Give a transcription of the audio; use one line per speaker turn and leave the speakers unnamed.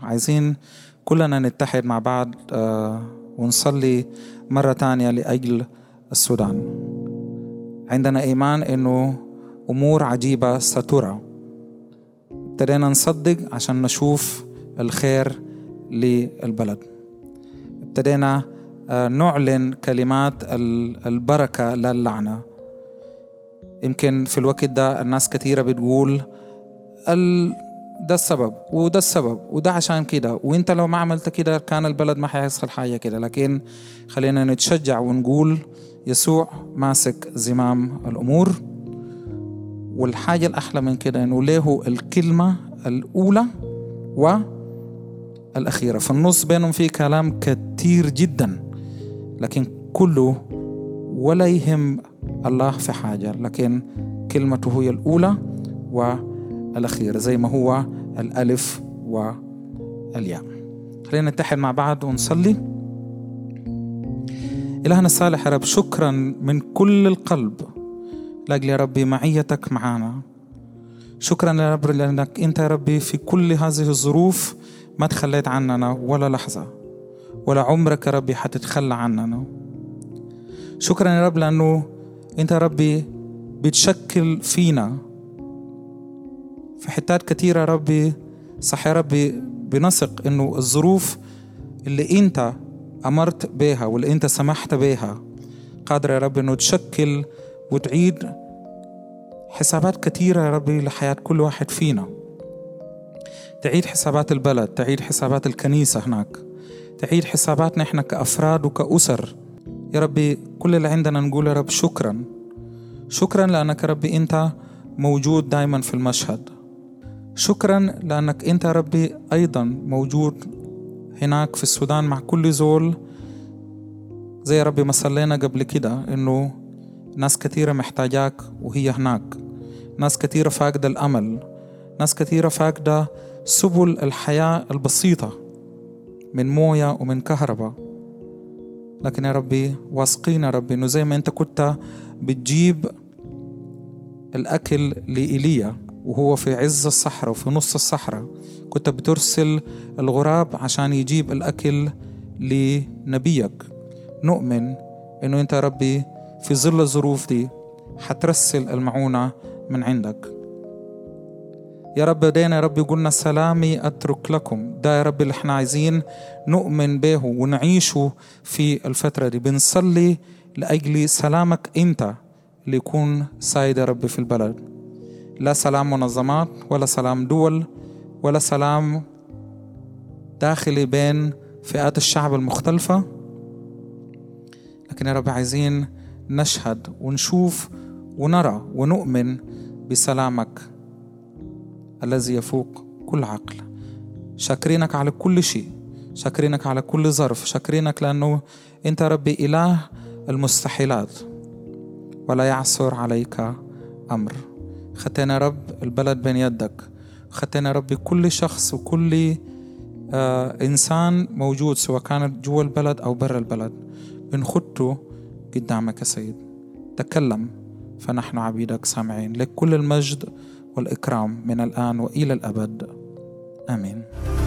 عايزين كلنا نتحد مع بعض آه، ونصلي مرة تانية لأجل السودان عندنا إيمان إنه أمور عجيبة سترى ابتدينا نصدق عشان نشوف الخير للبلد ابتدينا آه، نعلن كلمات البركة للعنة يمكن في الوقت ده الناس كثيرة بتقول ال... ده السبب وده السبب وده عشان كده وانت لو ما عملت كده كان البلد ما حيحصل حاجة كده لكن خلينا نتشجع ونقول يسوع ماسك زمام الأمور والحاجة الأحلى من كده إنه له الكلمة الأولى والأخيرة في النص بينهم في كلام كتير جدا لكن كله ولا يهم الله في حاجة لكن كلمته هي الأولى والأخيرة زي ما هو الألف والياء خلينا نتحد مع بعض ونصلي إلهنا الصالح يا رب شكرا من كل القلب لأجل يا ربي معيتك معانا شكرا يا رب لأنك أنت يا ربي في كل هذه الظروف ما تخليت عننا ولا لحظة ولا عمرك يا ربي حتتخلى عننا شكرا يا رب لأنه أنت يا ربي بتشكل فينا في حتات كتيرة يا ربي صح يا ربي بنثق إنه الظروف اللي أنت أمرت بها واللي أنت سمحت بها قادرة يا رب إنه تشكل وتعيد حسابات كتيرة يا ربي لحياة كل واحد فينا تعيد حسابات البلد تعيد حسابات الكنيسة هناك تعيد حساباتنا احنا كأفراد وكأسر يا ربي كل اللي عندنا نقول يا رب شكرا شكرا لأنك يا ربي أنت موجود دايما في المشهد شكرا لأنك أنت يا ربي أيضا موجود هناك في السودان مع كل زول زي يا ربي ما صلينا قبل كده إنه ناس كثيرة محتاجاك وهي هناك ناس كثيرة فاقدة الأمل ناس كثيرة فاقدة سبل الحياة البسيطة من موية ومن كهرباء لكن يا ربي واثقين يا ربي انه زي ما انت كنت بتجيب الاكل لايليا وهو في عز الصحراء وفي نص الصحراء كنت بترسل الغراب عشان يجيب الاكل لنبيك نؤمن انه انت يا ربي في ظل الظروف دي حترسل المعونة من عندك يا رب دينا يا رب قلنا سلامي أترك لكم ده يا رب اللي احنا عايزين نؤمن به ونعيشه في الفترة دي بنصلي لأجل سلامك أنت اللي يكون سايد يا رب في البلد لا سلام منظمات ولا سلام دول ولا سلام داخلي بين فئات الشعب المختلفة لكن يا رب عايزين نشهد ونشوف ونرى ونؤمن بسلامك الذي يفوق كل عقل شاكرينك على كل شيء شاكرينك على كل ظرف شاكرينك لأنه أنت ربي إله المستحيلات ولا يعثر عليك أمر خدتنا رب البلد بين يدك خدتنا ربي كل شخص وكل آه إنسان موجود سواء كانت جوا البلد أو برا البلد بنخطه قدامك يا سيد تكلم فنحن عبيدك سامعين لك كل المجد والإكرام من الآن وإلى الأبد آمين